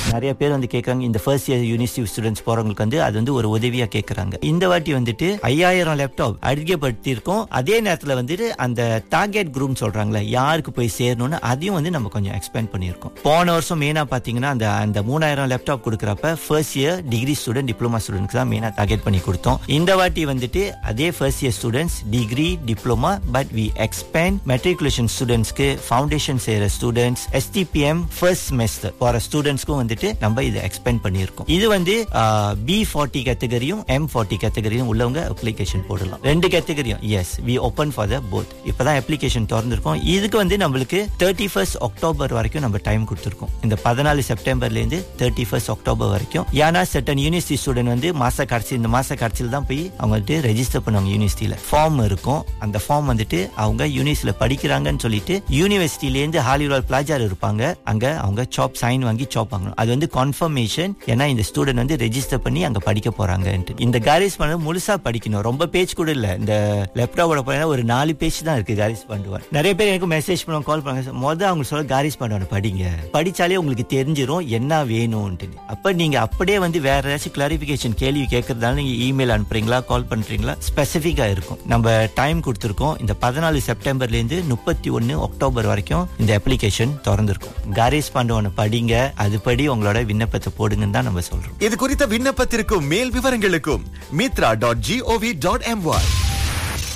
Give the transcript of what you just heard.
நிறைய பேர் வந்து கேட்கறாங்க இந்த ஃபர்ஸ்ட் இயர் யூனிவர்சிட்டி ஸ்டூடெண்ட்ஸ் போறவங்களுக்கு வந்து அது வந்து ஒரு உதவியா கேட்கறாங்க இந்த வாட்டி வந்துட்டு ஐயாயிரம் லேப்டாப் அதிகப்படுத்தியிருக்கோம் அதே நேரத்துல வந்துட்டு அந்த டார்கெட் குரூப் சொல்றாங்களே யாருக்கு போய் சேரணும்னு அதையும் வந்து நம்ம கொஞ்சம் எக்ஸ்பேண்ட் பண்ணியிருக்கோம் போன வருஷம் மெயினா பாத்தீங்கன்னா அந்த அந்த மூணாயிரம் லேப்டாப் கொடுக்குறப்ப first year degree student diploma students தான் மெயினா டார்கெட் பண்ணி கொடுத்தோம் இந்த வாட்டி வந்துட்டு அதே first year students degree diploma but we expand matriculation ஸ்டூடெண்ட்ஸ்க்கு ஃபவுண்டேஷன் செய்யற ஸ்டூடெண்ட்ஸ் எஸ்டிபிஎம் ஃபர்ஸ்ட் செமஸ்டர் போற ஸ்டூடெண்ட்ஸ்க்கும் வந்துட்டு நம்ம இதை எக்ஸ்பேண்ட் பண்ணியிருக்கோம் இது வந்து பி ஃபார்ட்டி கேட்டகரியும் எம் ஃபார்ட்டி கேட்டகரியும் உள்ளவங்க அப்ளிகேஷன் போடலாம் ரெண்டு கேட்டகரியும் yes we open for the both இப்பதான் அப்ளிகேஷன் திறந்திருக்கோம் இதுக்கு வந்து நம்மளுக்கு தேர்ட்டி ஃபர்ஸ்ட் அக்டோபர் வரைக்கும் நம்ம டைம் கொடுத்துருக்கோம் இந்த பதினாலு செப்டம்பர்ல இருந்து தேர்ட்டி ஃபர்ஸ்ட் அக்டோபர் வரைக்கும் ஏன்னா சட்டன் யூனிவர்சிட்டி ஸ்டூடெண்ட் வந்து மாச கடைசி இந்த மாச கடைசியில் தான் போய் அவங்க வந்துட்டு ரெஜிஸ்டர் பண்ணுவாங்க யூனிவர்சிட்டியில ஃபார்ம் இருக்கும் அந்த ஃபார்ம் வந்துட்டு அவங்க யூனிவர்சிட்டியில படிக்கிறாங்கன்னு சொல்லிட்டு யூனிவர்சிட்டில இருந்து ஹாலிவுட் பிளாஜார் இருப்பாங்க அங்க அவங்க சாப் சைன் வாங்கி சாப் வாங்கணும் அது வந்து கன்ஃபர்மேஷன் ஏன்னா இந்த ஸ்டூடெண்ட் வந்து ரெஜிஸ்டர் பண்ணி அங்க படிக்க போறாங்கன்ட்டு இந்த காரிஸ் பண்ண முழுசா படிக்கணும் ரொம்ப பேஜ் கூட இல்ல இந்த லேப்டாப்போட போனா ஒரு நாலு பேஜ் தான் இருக்கு காரிஸ் பண்ணுவான் நிறைய பேர் எனக்கு மெசேஜ் பண்ணுவாங்க கால் பண்ணுவாங்க மொதல் அவங்க சொல்ல காரிஸ் பண்ணுவாங்க படிங்க படிச்சாலே உங்களுக்கு தெரிஞ்சிரும் என்ன வேணும்ட்டு அப்ப நீங்க அப்படியே வந்து வேற ஏதாச்சும் கிளாரிபிகேஷன் கேள்வி கேட்கறதால நீங்க இமெயில் அனுப்புறீங்களா கால் பண்றீங்களா ஸ்பெசிபிக்கா இருக்கும் நம்ம டைம் கொடுத்துருக்கோம் இந்த பதினாலு செப்டம்பர்ல இருந்து முப்பத்தி ஒன்னு அக்டோபர் வரைக்கும் இந்த அப்ளிகேஷன் திறந்திருக்கும் காரிஸ் பாண்டவனை படிங்க அதுபடி உங்களோட விண்ணப்பத்தை போடுங்கன்னு தான் நம்ம சொல்றோம் இது குறித்த விண்ணப்பத்திற்கும் மேல் விவரங்களுக்கும் Mitra dot GOV dot MY